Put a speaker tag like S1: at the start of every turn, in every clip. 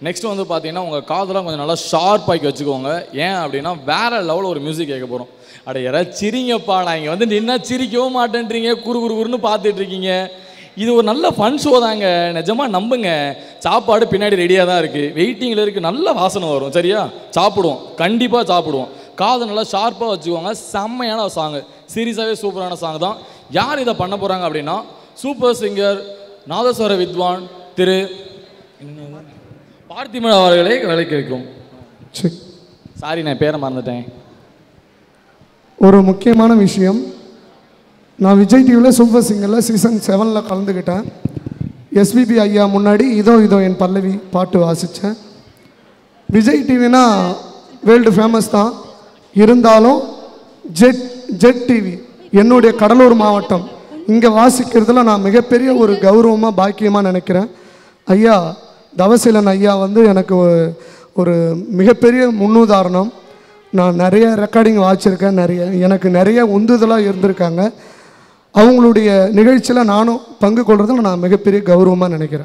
S1: next வந்து பார்த்தீங்கன்னா உங்கள் காதெல்லாம் கொஞ்சம் நல்லா ஷார்ப்பாக்கி வச்சுக்கோங்க ஏன் அப்படின்னா வேற லெவலில் ஒரு மியூசிக் கேட்க போகிறோம் அட யாராவது சிரிங்கப்பா நான் இங்கே வந்து நின்னா சிரிக்கவும் மாட்டேன்றீங்க குறு குறு குறுன்னு பார்த்துட்டு இருக்கீங்க இது ஒரு நல்ல ஃபன் ஷோ தாங்க நிஜமாக நம்புங்க சாப்பாடு பின்னாடி ரெடியாக தான் இருக்குது வெயிட்டிங்கில் இருக்குது நல்ல வாசனை வரும் சரியா சாப்பிடுவோம் கண்டிப்பாக சாப்பிடுவோம் காதை நல்லா ஷார்ப்பாக வச்சுக்கோங்க செம்மையான சாங்கு சீரியஸாகவே சூப்பரான சாங் தான் யார் இதை பண்ண போகிறாங்க அப்படின்னா சூப்பர் சிங்கர் நாதஸ்வர வித்வான் திரு பார்த்திபன் அவர்களை வேலைக்கு வைக்கும்
S2: சரி
S1: சாரி நான் பேரை மறந்துட்டேன்
S2: ஒரு முக்கியமான விஷயம் நான் விஜய் டிவியில் சூப்பர் சிங்கரில் சீசன் செவனில் கலந்துக்கிட்டேன் எஸ்பிபி ஐயா முன்னாடி இதோ இதோ என் பல்லவி பாட்டு வாசித்தேன் விஜய் டிவினா வேர்ல்டு ஃபேமஸ் தான் இருந்தாலும் ஜெட் ஜெட் டிவி என்னுடைய கடலூர் மாவட்டம் இங்கே வாசிக்கிறதுல நான் மிகப்பெரிய ஒரு கௌரவமாக பாக்கியமாக நினைக்கிறேன் ஐயா தவசீலன் ஐயா வந்து எனக்கு ஒரு- ஒரு மிகப்பெரிய முன்னுதாரணம் நான் நிறைய ரெக்கார்டிங் வாச்சிருக்கேன் நிறைய எனக்கு நிறைய உந்துதலாக இருந்திருக்காங்க அவங்களுடைய நிகழ்ச்சியில் நானும் பங்கு கொள்றதுல நான் மிகப்பெரிய கௌரவமாக நினைக்கிறேன்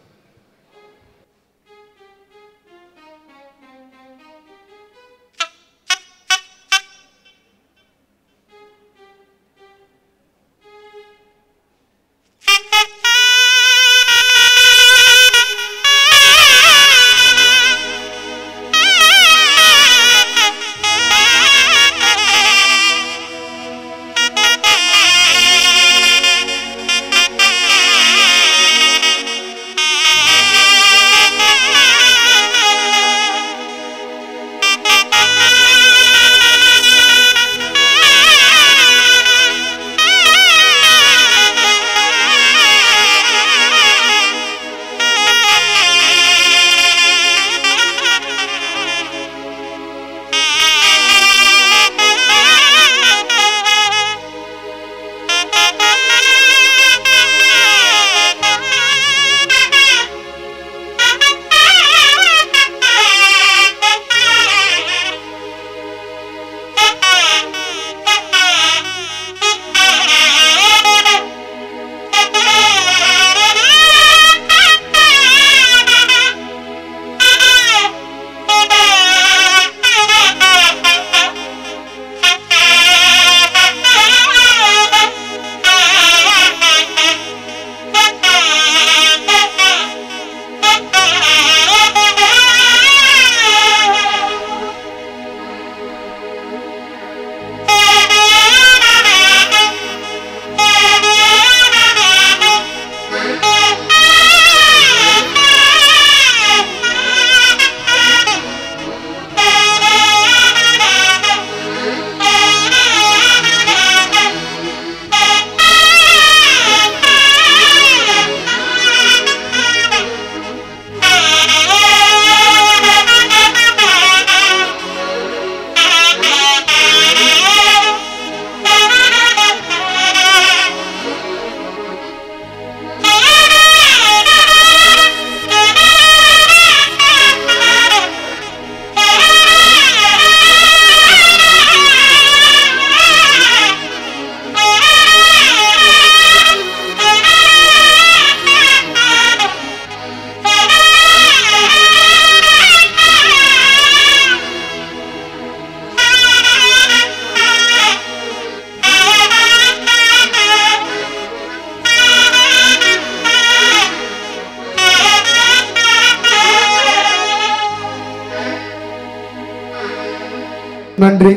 S2: நன்றி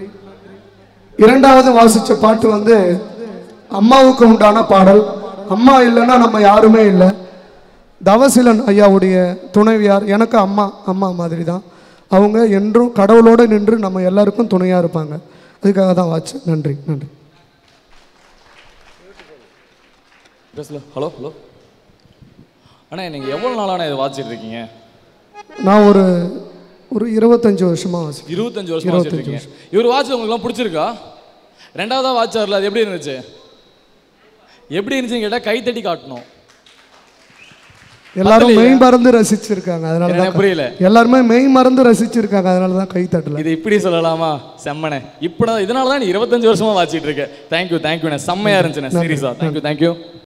S2: இரண்டாவது வாசிச்ச பாட்டு வந்து அம்மாவுக்கு உண்டான பாடல் அம்மா இல்லைன்னா நம்ம யாருமே இல்லை தவசிலன் ஐயாவுடைய துணைவியார் எனக்கு அம்மா அம்மா மாதிரி தான் அவங்க என்றும் கடவுளோடு நின்று நம்ம எல்லாருக்கும் துணையாக இருப்பாங்க அதுக்காக தான் வாட்ச் நன்றி நன்றி
S1: பேசல ஹலோ ஹலோ அண்ணா நீங்கள் எவ்வளோ நாளாண்ணா இதை வாச்சிட்டு இருக்கீங்க
S2: நான் ஒரு ஒரு இருபத்தஞ்சு வருஷமா வாசிக்கிறேன்
S1: இருபத்தஞ்சு வருஷம் வாச்சிட்டு இருக்கீங்க இவர் வாட்ச் உங்களுக்குலாம் பிடிச்சிருக்கா ரெண்டாவதா வாட்சார்ல அது எப்படி இருந்துச்சு எப்படி இருந்துச்சுன்னு கேட்டால் கைத்தட்டி காட்டணும்
S2: எல்லாரும் மெய் மறந்து ரசிச்சிருக்காங்க அதனால
S1: எனக்கு
S2: தான்
S1: புரியல
S2: எல்லாருமே மெய் மறந்து ரசிச்சிருக்காங்க அதனால தான் கை தட்டல
S1: இது இப்படி சொல்லலாமா செம்மனே இப்படி இதனால தான் நீ இருபத்தஞ்சு வருஷமா வாச்சிட்டு இருக்க தேங்க்யூ தேங்க்யூண்ணே செம்மையா இருந்துச்சுண்ணே சீரியஸா தேங்க்யூ தேங்க்யூ